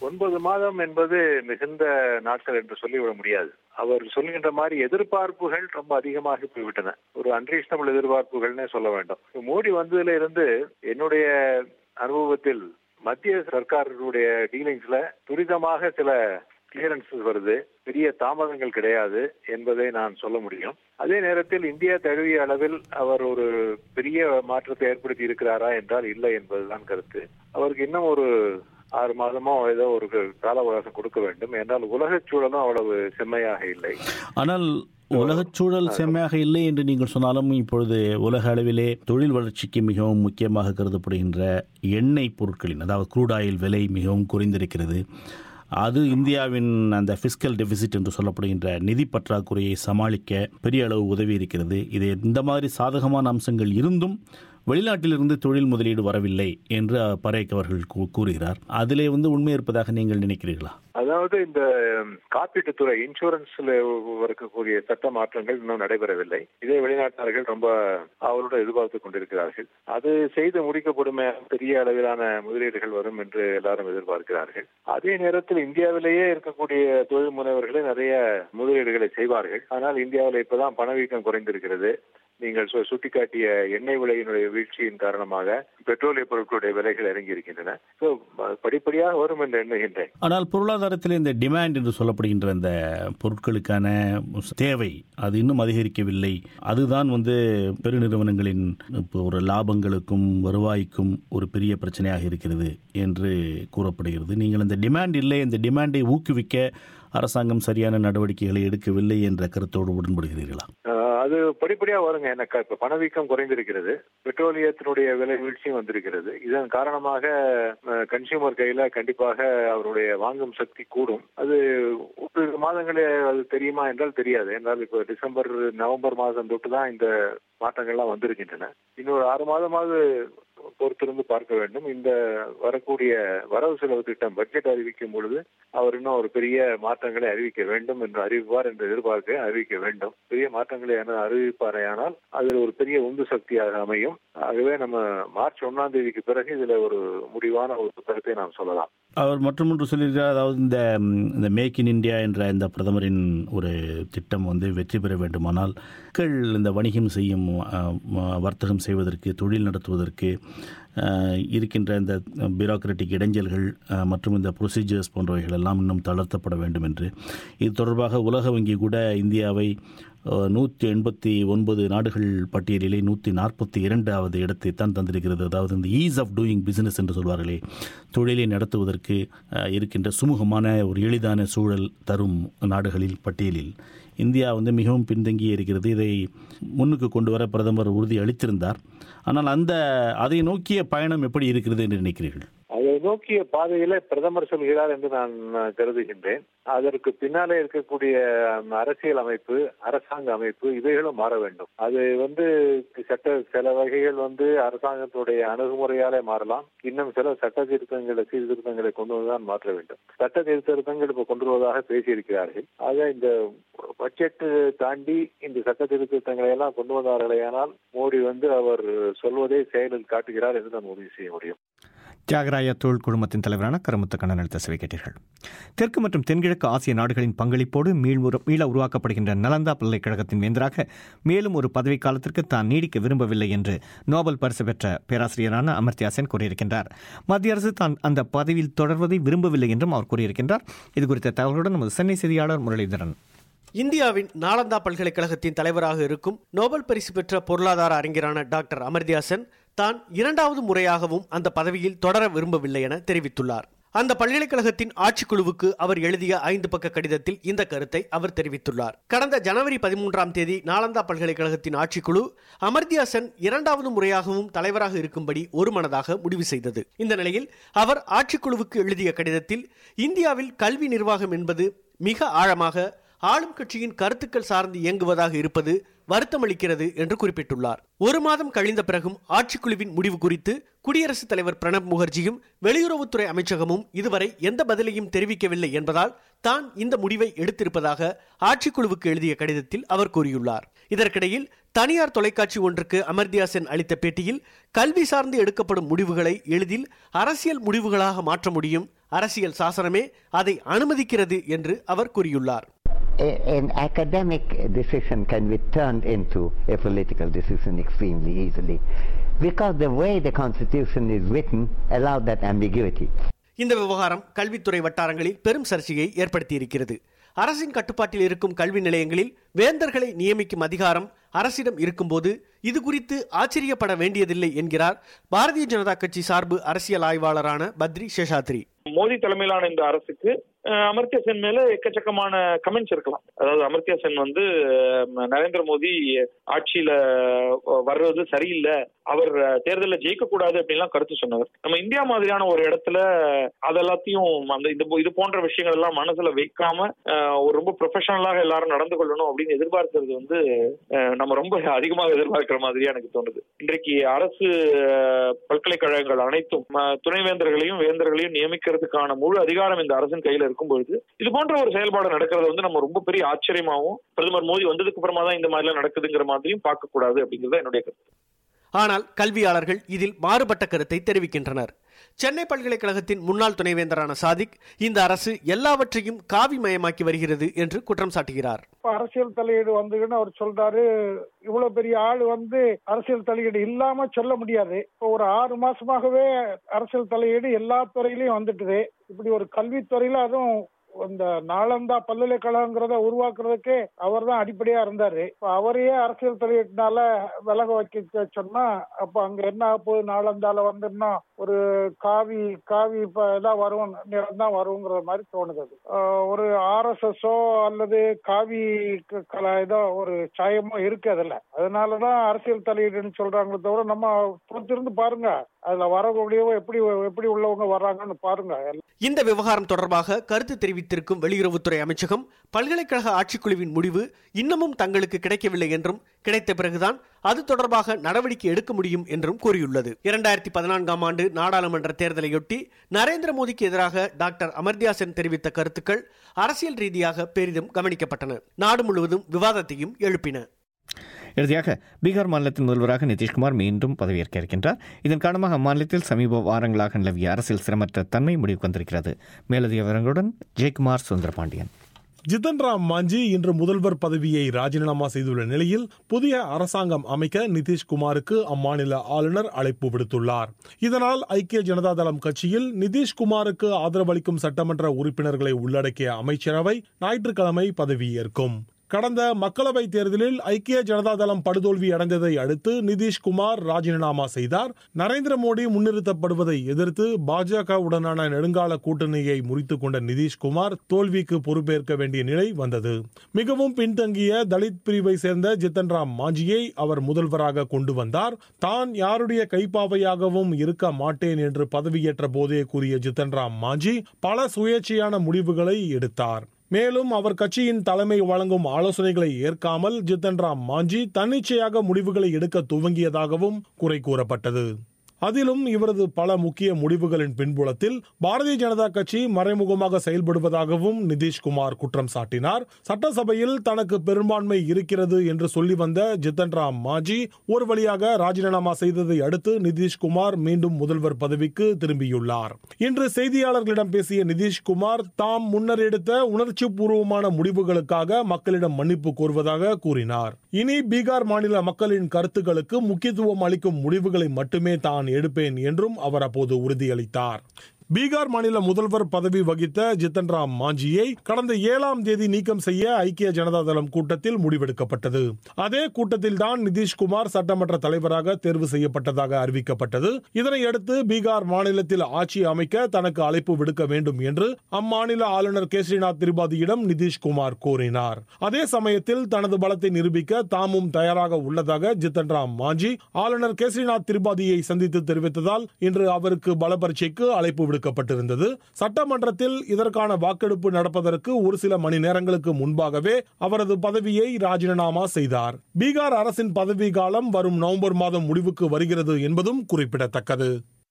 ஒன்பது மாதம் என்பது மிகுந்த நாட்கள் என்று சொல்லிவிட முடியாது அவர் சொல்கின்ற மாதிரி எதிர்பார்ப்புகள் ரொம்ப அதிகமாக போய்விட்டன ஒரு அன்ரீசனபிள் எதிர்பார்ப்புகள்னே சொல்ல வேண்டும் மோடி வந்ததுல இருந்து என்னுடைய அனுபவத்தில் மத்திய சர்க்காருடைய டீலிங்ஸ்ல துரிதமாக சில கிளியரன்சஸ் வருது பெரிய தாமதங்கள் கிடையாது என்பதை நான் சொல்ல முடியும் அதே நேரத்தில் இந்தியா தழுவிய அளவில் அவர் ஒரு பெரிய மாற்றத்தை ஏற்படுத்தி இருக்கிறாரா என்றால் இல்லை என்பதுதான் கருத்து அவருக்கு இன்னும் ஒரு ஆறு மாதமோ ஏதோ ஒரு கால அவகாசம் கொடுக்க வேண்டும் என்றால் உலகச் சூழலும் அவ்வளவு செம்மையாக இல்லை ஆனால் உலகச் சூழல் செம்மையாக இல்லை என்று நீங்கள் சொன்னாலும் இப்பொழுது உலக அளவிலே தொழில் வளர்ச்சிக்கு மிகவும் முக்கியமாக கருதப்படுகின்ற எண்ணெய் பொருட்களின் அதாவது க்ரூட் ஆயில் விலை மிகவும் குறைந்திருக்கிறது அது இந்தியாவின் அந்த ஃபிஸ்கல் டெபிசிட் என்று சொல்லப்படுகின்ற நிதி பற்றாக்குறையை சமாளிக்க பெரிய அளவு உதவி இருக்கிறது இது இந்த மாதிரி சாதகமான அம்சங்கள் இருந்தும் வெளிநாட்டிலிருந்து தொழில் முதலீடு வரவில்லை என்று பரேக் அவர்கள் கூறுகிறார் அதிலே வந்து உண்மை இருப்பதாக நீங்கள் நினைக்கிறீர்களா அதாவது இந்த காப்பீட்டுத்துறை இன்சூரன்ஸ்ல இருக்கக்கூடிய சட்ட மாற்றங்கள் இன்னும் நடைபெறவில்லை இதே வெளிநாட்டார்கள் ரொம்ப அவரோட எதிர்பார்த்து கொண்டிருக்கிறார்கள் அது செய்து முடிக்கப்படுமே பெரிய அளவிலான முதலீடுகள் வரும் என்று எல்லாரும் எதிர்பார்க்கிறார்கள் அதே நேரத்தில் இந்தியாவிலேயே இருக்கக்கூடிய தொழில் முனைவர்களே நிறைய முதலீடுகளை செய்வார்கள் ஆனால் இந்தியாவில் இப்பதான் பணவீக்கம் குறைந்திருக்கிறது நீங்கள் சுட்டிக்காட்டிய எண்ணெய் விலையினுடைய வீழ்ச்சியின் காரணமாக பெட்ரோலிய பொருட்களுடைய விலைகள் இறங்கி இருக்கின்றன ஸோ படிப்படியாக வரும் என்று எண்ணுகின்றேன் ஆனால் பொருளாதாரத்தில் இந்த டிமாண்ட் என்று சொல்லப்படுகின்ற அந்த பொருட்களுக்கான தேவை அது இன்னும் அதிகரிக்கவில்லை அதுதான் வந்து பெருநிறுவனங்களின் இப்போ ஒரு லாபங்களுக்கும் வருவாய்க்கும் ஒரு பெரிய பிரச்சனையாக இருக்கிறது என்று கூறப்படுகிறது நீங்கள் அந்த டிமாண்ட் இல்லை இந்த டிமாண்டை ஊக்குவிக்க அரசாங்கம் சரியான நடவடிக்கைகளை எடுக்கவில்லை என்ற கருத்தோடு உடன்படுகிறீர்களா அது படிப்படியா வருங்க எனக்கு இப்ப பணவீக்கம் குறைந்திருக்கிறது பெட்ரோலியத்தினுடைய விலை வீழ்ச்சியும் வந்திருக்கிறது இதன் காரணமாக கன்சியூமர் கையில கண்டிப்பாக அவருடைய வாங்கும் சக்தி கூடும் அது ஒரு மாதங்களே அது தெரியுமா என்றால் தெரியாது என்றால் இப்போ டிசம்பர் நவம்பர் மாதம் தொட்டு தான் இந்த மாற்றங்கள்லாம் வந்திருக்கின்றன இன்னொரு ஆறு மாதமாவது பொறுத்திருந்து பார்க்க வேண்டும் இந்த வரக்கூடிய வரவு செலவு திட்டம் பட்ஜெட் அறிவிக்கும் பொழுது அவர் இன்னும் ஒரு பெரிய மாற்றங்களை அறிவிக்க வேண்டும் என்று அறிவிப்பார் என்று எதிர்பார்க்க அறிவிக்க வேண்டும் பெரிய மாற்றங்களை அறிவிப்பாரையானால் அதில் ஒரு பெரிய உந்து சக்தியாக அமையும் ஆகவே நம்ம மார்ச் ஒன்னாம் தேதிக்கு பிறகு இதுல ஒரு முடிவான ஒரு கருத்தை நாம் சொல்லலாம் அவர் மற்றொன்று சொல்லியிருக்கிறார் அதாவது இந்த இந்த மேக் இன் இந்தியா என்ற இந்த பிரதமரின் ஒரு திட்டம் வந்து வெற்றி பெற வேண்டுமானால் மக்கள் இந்த வணிகம் செய்யும் வர்த்தகம் செய்வதற்கு தொழில் நடத்துவதற்கு இருக்கின்ற இந்த பியூரோக்ராட்டிக் இடைஞ்சல்கள் மற்றும் இந்த ப்ரொசீஜர்ஸ் போன்றவைகள் எல்லாம் இன்னும் தளர்த்தப்பட வேண்டும் என்று இது தொடர்பாக உலக வங்கி கூட இந்தியாவை நூற்றி எண்பத்தி ஒன்பது நாடுகள் பட்டியலிலே நூற்றி நாற்பத்தி இரண்டாவது இடத்தை தான் தந்திருக்கிறது அதாவது இந்த ஈஸ் ஆஃப் டூயிங் பிசினஸ் என்று சொல்வார்களே தொழிலை நடத்துவதற்கு இருக்கின்ற சுமூகமான ஒரு எளிதான சூழல் தரும் நாடுகளில் பட்டியலில் இந்தியா வந்து மிகவும் பின்தங்கி இருக்கிறது இதை முன்னுக்கு கொண்டு வர பிரதமர் உறுதி அளித்திருந்தார் ஆனால் அந்த அதை நோக்கிய பயணம் எப்படி இருக்கிறது என்று நினைக்கிறீர்கள் அதை நோக்கிய பாதையில பிரதமர் சொல்கிறார் என்று நான் கருதுகின்றேன் அதற்கு பின்னாலே இருக்கக்கூடிய அரசியல் அமைப்பு அரசாங்க அமைப்பு இவைகளும் மாற வேண்டும் அது வந்து சட்ட சில வகைகள் வந்து அரசாங்கத்துடைய அணுகுமுறையாலே மாறலாம் இன்னும் சில சட்ட திருத்தங்களை சீர்திருத்தங்களை கொண்டு வந்துதான் மாற்ற வேண்டும் சட்ட திருத்தங்கள் இப்ப கொண்டு வருவதாக பேசியிருக்கிறார்கள் ஆக இந்த பட்ஜெட் தாண்டி இந்த சட்ட திருத்தங்களை எல்லாம் கொண்டு வந்தார்களேயானால் மோடி வந்து அவர் சொல்வதை செயலில் காட்டுகிறார் என்று நாம் உறுதி செய்ய முடியும் தியாகராய தொழில் குழுமத்தின் தலைவரான கருமுத்த கண்ணன் அளித்த சேவை கேட்டீர்கள் தெற்கு மற்றும் தென்கிழக்கு ஆசிய நாடுகளின் பங்களிப்போடு மீள் மீள உருவாக்கப்படுகின்ற நலந்தா பல்கலைக்கழகத்தின் வேந்தராக மேலும் ஒரு பதவி காலத்திற்கு தான் நீடிக்க விரும்பவில்லை என்று நோபல் பரிசு பெற்ற பேராசிரியரான அமர்த்தியா சென் கூறியிருக்கின்றார் மத்திய அரசு தான் அந்த பதவியில் தொடர்வதை விரும்பவில்லை என்றும் அவர் கூறியிருக்கின்றார் இது குறித்த தகவலுடன் நமது சென்னை செய்தியாளர் முரளிதரன் இந்தியாவின் நாலந்தா பல்கலைக்கழகத்தின் தலைவராக இருக்கும் நோபல் பரிசு பெற்ற பொருளாதார அறிஞரான டாக்டர் அமர்தியாசன் தான் இரண்டாவது முறையாகவும் அந்த பதவியில் தொடர விரும்பவில்லை என தெரிவித்துள்ளார் அந்த பல்கலைக்கழகத்தின் ஆட்சிக்குழுவுக்கு அவர் எழுதிய ஐந்து பக்க கடிதத்தில் இந்த கருத்தை அவர் தெரிவித்துள்ளார் கடந்த ஜனவரி பதிமூன்றாம் தேதி நாலந்தா பல்கலைக்கழகத்தின் ஆட்சிக்குழு அமர்தியாசன் இரண்டாவது முறையாகவும் தலைவராக இருக்கும்படி ஒருமனதாக முடிவு செய்தது இந்த நிலையில் அவர் ஆட்சிக்குழுவுக்கு எழுதிய கடிதத்தில் இந்தியாவில் கல்வி நிர்வாகம் என்பது மிக ஆழமாக ஆளும் கட்சியின் கருத்துக்கள் சார்ந்து இயங்குவதாக இருப்பது வருத்தமளிக்கிறது என்று குறிப்பிட்டுள்ளார் ஒரு மாதம் கழிந்த பிறகும் ஆட்சிக்குழுவின் முடிவு குறித்து குடியரசுத் தலைவர் பிரணப் முகர்ஜியும் வெளியுறவுத்துறை அமைச்சகமும் இதுவரை எந்த பதிலையும் தெரிவிக்கவில்லை என்பதால் தான் இந்த முடிவை எடுத்திருப்பதாக ஆட்சிக்குழுவுக்கு எழுதிய கடிதத்தில் அவர் கூறியுள்ளார் இதற்கிடையில் தனியார் தொலைக்காட்சி ஒன்றுக்கு அமர்தியா சென் அளித்த பேட்டியில் கல்வி சார்ந்து எடுக்கப்படும் முடிவுகளை எளிதில் அரசியல் முடிவுகளாக மாற்ற முடியும் அரசியல் சாசனமே அதை அனுமதிக்கிறது என்று அவர் கூறியுள்ளார் A- An academic decision can be turned into a political decision extremely easily because the way the Constitution is written allowed that ambiguity. இந்த விவகாரம் கல்வித்துறை வட்டாரங்களில் பெரும் சர்ச்சையை ஏற்படுத்தியிருக்கிறது அரசின் கட்டுப்பாட்டில் இருக்கும் கல்வி நிலையங்களில் வேந்தர்களை நியமிக்கும் அதிகாரம் அரசிடம் இருக்கும்போது இது குறித்து ஆச்சரியப்பட வேண்டியதில்லை என்கிறார் பாரதிய ஜனதா கட்சி சார்பு அரசியல் ஆய்வாளரான பத்ரி சேஷாத்ரி மோடி தலைமையிலான இந்த அரசுக்கு அஹ், அமர்த்திய சென் மேல எக்கச்சக்கமான கமெண்ட்ஸ் இருக்கலாம் அதாவது அமர்த்திய சென் வந்து அஹ், நரேந்திர மோடி ஆட்சியில அஹ், வர்றது சரியில்லை அவர் அஹ், தேர்தல்ல ஜெயிக்க கூடாது அப்படின்லாம் கருத்து சொன்னவர் நம்ம இந்தியா மாதிரியான ஒரு இடத்துல அதெல்லாத்தையும் அந்த இது போ- இது போன்ற விஷயங்கள் எல்லாம் மனசுல வைக்காம அஹ், ஒரு ரொம்ப ப்ரொஃபஷனலாக எல்லாரும் நடந்து கொள்ளணும் அப்படின்னு எதிர்பார்க்கிறது வந்து அஹ், நம்ம ரொம்ப அதிகமாக எதிர்பார்க்கிற மாதிரியா எனக்கு தோணுது இன்றைக்கு அரசு அஹ், பல்கலைக்கழகங்கள் அனைத்தும் அஹ், துணைவேந்தர்களையும் வேந்தர்களையும் நியமிக்கிறதுக்கான முழு அதிகாரம் இந்த அரசின் கையில இருக்கும் பொழுது இது போன்ற ஒரு செயல்பாடு நடக்கிறது வந்து நம்ம ரொம்ப பெரிய ஆச்சரியமாவும் பிரதமர் மோடி வந்ததுக்கு அப்புறமா தான் இந்த மாதிரி எல்லாம் நடக்குதுங்கிற மாதிரியும் பார்க்க கூடாது அப்படிங்கிறது என்னுடைய கருத்து ஆனால் கல்வியாளர்கள் இதில் மாறுபட்ட கருத்தை தெரிவிக்கின்றனர் சென்னை பல்கலைக்கழகத்தின் முன்னாள் துணைவேந்தரான சாதிக் இந்த அரசு எல்லாவற்றையும் காவிமயமாக்கி வருகிறது என்று குற்றம் சாட்டுகிறார் இப்ப அரசியல் தலையீடு வந்துன்னு அவர் சொல்றாரு இவ்வளவு பெரிய ஆள் வந்து அரசியல் தலையீடு இல்லாம சொல்ல முடியாது இப்போ ஒரு ஆறு மாசமாகவே அரசியல் தலையீடு எல்லா துறையிலயும் வந்துட்டுது இப்படி ஒரு கல்வித்துறையில அதுவும் இந்த நாளந்தா பல்கலைக்கழகங்கிறத உருவாக்குறதுக்கே அவர் தான் அடிப்படையா இருந்தாரு இப்ப அவரையே அரசியல் தலையீட்டுனால விலக வைக்க சொன்னா அப்ப அங்க என்ன ஆகப் போகுது நாளந்தால வந்துன்னா ஒரு காவி காவி இப்ப இதான் வரும் நிறம் தான் வருங்கிற மாதிரி தோணுது அது. ஆஹ் ஒரு ஆர்எஸ்எஸ்ஓ அல்லது காவி க- கல இதோ ஒரு சாயமோ இருக்கு அதுல அதனாலதான் அரசியல் தலையீடுன்னு சொல்றாங்களே தவிர நம்ம பொறுத்திருந்து பாருங்க அதுல வரக்கூடியவங்க எப்படி எப்படி உள்ளவங்க வர்றாங்கன்னு பாருங்க இந்த விவகாரம் தொடர்பாக கருத்து தெரிவித்திருக்கும் வெளியுறவுத்துறை அமைச்சகம் பல்கலைக்கழக ஆட்சிக்குழுவின் முடிவு இன்னமும் தங்களுக்கு கிடைக்கவில்லை என்றும் கிடைத்த பிறகுதான் அது தொடர்பாக நடவடிக்கை எடுக்க முடியும் என்றும் கூறியுள்ளது இரண்டாயிரத்தி பதினான்காம் ஆண்டு நாடாளுமன்ற தேர்தலையொட்டி நரேந்திர மோடிக்கு எதிராக டாக்டர் அமர்தியா சென் தெரிவித்த கருத்துக்கள் அரசியல் ரீதியாக பெரிதும் கவனிக்கப்பட்டன நாடு முழுவதும் விவாதத்தையும் எழுப்பின இறுதியாக பீகார் மாநிலத்தின் முதல்வராக நிதிஷ்குமார் மீண்டும் பதவியேற்க இருக்கின்றார் இதன் காரணமாக அம்மாநிலத்தில் சமீப வாரங்களாக நிலவிய அரசியல் சிரமற்ற தன்மை முடிவுக்கு வந்திருக்கிறது மேலதிக விவரங்களுடன் ஜெயக்குமார் சுந்தரபாண்டியன் ஜிதன் ராம் மாஞ்சி இன்று முதல்வர் பதவியை ராஜினாமா செய்துள்ள நிலையில் புதிய அரசாங்கம் அமைக்க நிதிஷ்குமாருக்கு அம்மாநில ஆளுநர் அழைப்பு விடுத்துள்ளார் இதனால் ஐக்கிய ஜனதா தளம் கட்சியில் நிதிஷ்குமாருக்கு ஆதரவளிக்கும் சட்டமன்ற உறுப்பினர்களை உள்ளடக்கிய அமைச்சரவை ஞாயிற்றுக்கிழமை பதவியேற்கும் கடந்த மக்களவைத் தேர்தலில் ஐக்கிய ஜனதா தளம் படுதோல்வி அடைந்ததை அடுத்து நிதிஷ்குமார் ராஜினாமா செய்தார் நரேந்திர மோடி முன்னிறுத்தப்படுவதை எதிர்த்து பாஜகவுடனான நெடுங்கால கூட்டணியை முறித்துக் கொண்ட நிதிஷ்குமார் தோல்விக்கு பொறுப்பேற்க வேண்டிய நிலை வந்தது மிகவும் பின்தங்கிய தலித் பிரிவை சேர்ந்த ஜித்தன் ராம் மாஞ்சியை அவர் முதல்வராக கொண்டு வந்தார் தான் யாருடைய கைப்பாவையாகவும் இருக்க மாட்டேன் என்று பதவியேற்ற போதே கூறிய ஜித்தன் ராம் மாஞ்சி பல சுயேட்சையான முடிவுகளை எடுத்தார் மேலும் அவர் கட்சியின் தலைமை வழங்கும் ஆலோசனைகளை ஏற்காமல் ஜித்தன் ராம் மாஞ்சி தன்னிச்சையாக முடிவுகளை எடுக்க துவங்கியதாகவும் குறை கூறப்பட்டது அதிலும் இவரது பல முக்கிய முடிவுகளின் பின்புலத்தில் பாரதிய ஜனதா கட்சி மறைமுகமாக செயல்படுவதாகவும் நிதிஷ்குமார் குற்றம் சாட்டினார் சட்டசபையில் தனக்கு பெரும்பான்மை இருக்கிறது என்று சொல்லி வந்த ஜித்தன் ராம் மாஜி ஒரு வழியாக ராஜினாமா செய்ததை அடுத்து நிதிஷ்குமார் மீண்டும் முதல்வர் பதவிக்கு திரும்பியுள்ளார் இன்று செய்தியாளர்களிடம் பேசிய நிதிஷ்குமார் தாம் முன்னர் எடுத்த உணர்ச்சி பூர்வமான முடிவுகளுக்காக மக்களிடம் மன்னிப்பு கோருவதாக கூறினார் இனி பீகார் மாநில மக்களின் கருத்துக்களுக்கு முக்கியத்துவம் அளிக்கும் முடிவுகளை மட்டுமே தான் எடுப்பேன் என்றும் அவர் அப்போது உறுதியளித்தார் பீகார் மாநில முதல்வர் பதவி வகித்த ஜித்தன் ராம் மாஞ்சியை கடந்த ஏழாம் தேதி நீக்கம் செய்ய ஐக்கிய ஜனதா தளம் கூட்டத்தில் முடிவெடுக்கப்பட்டது அதே கூட்டத்தில் தான் நிதிஷ்குமார் சட்டமன்ற தலைவராக தேர்வு செய்யப்பட்டதாக அறிவிக்கப்பட்டது இதனையடுத்து பீகார் மாநிலத்தில் ஆட்சி அமைக்க தனக்கு அழைப்பு விடுக்க வேண்டும் என்று அம்மாநில ஆளுநர் கேசரிநாத் திரிபாதியிடம் நிதிஷ்குமார் கூறினார் அதே சமயத்தில் தனது பலத்தை நிரூபிக்க தாமும் தயாராக உள்ளதாக ஜித்தன் ராம் மாஞ்சி ஆளுநர் கேசரிநாத் திரிபாதியை சந்தித்து தெரிவித்ததால் இன்று அவருக்கு பல பரீட்சைக்கு அழைப்பு விடுக்கப்பட்டிருந்தது சட்டமன்றத்தில் இதற்கான வாக்கெடுப்பு நடப்பதற்கு ஒரு சில மணி நேரங்களுக்கு முன்பாகவே அவரது பதவியை ராஜினாமா செய்தார் பீகார் அரசின் பதவி காலம் வரும் நவம்பர் மாதம் முடிவுக்கு வருகிறது என்பதும் குறிப்பிடத்தக்கது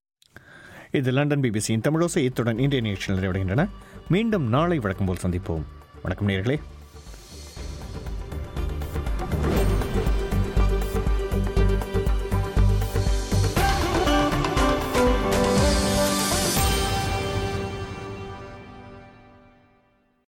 இது லண்டன் பிபிசியின் தமிழோசை இத்துடன் இன்றைய நிகழ்ச்சிகள் நிறைவடைகின்றன மீண்டும் நாளை வழக்கம் போல் சந்திப்போம் வணக்கம் நேர்களே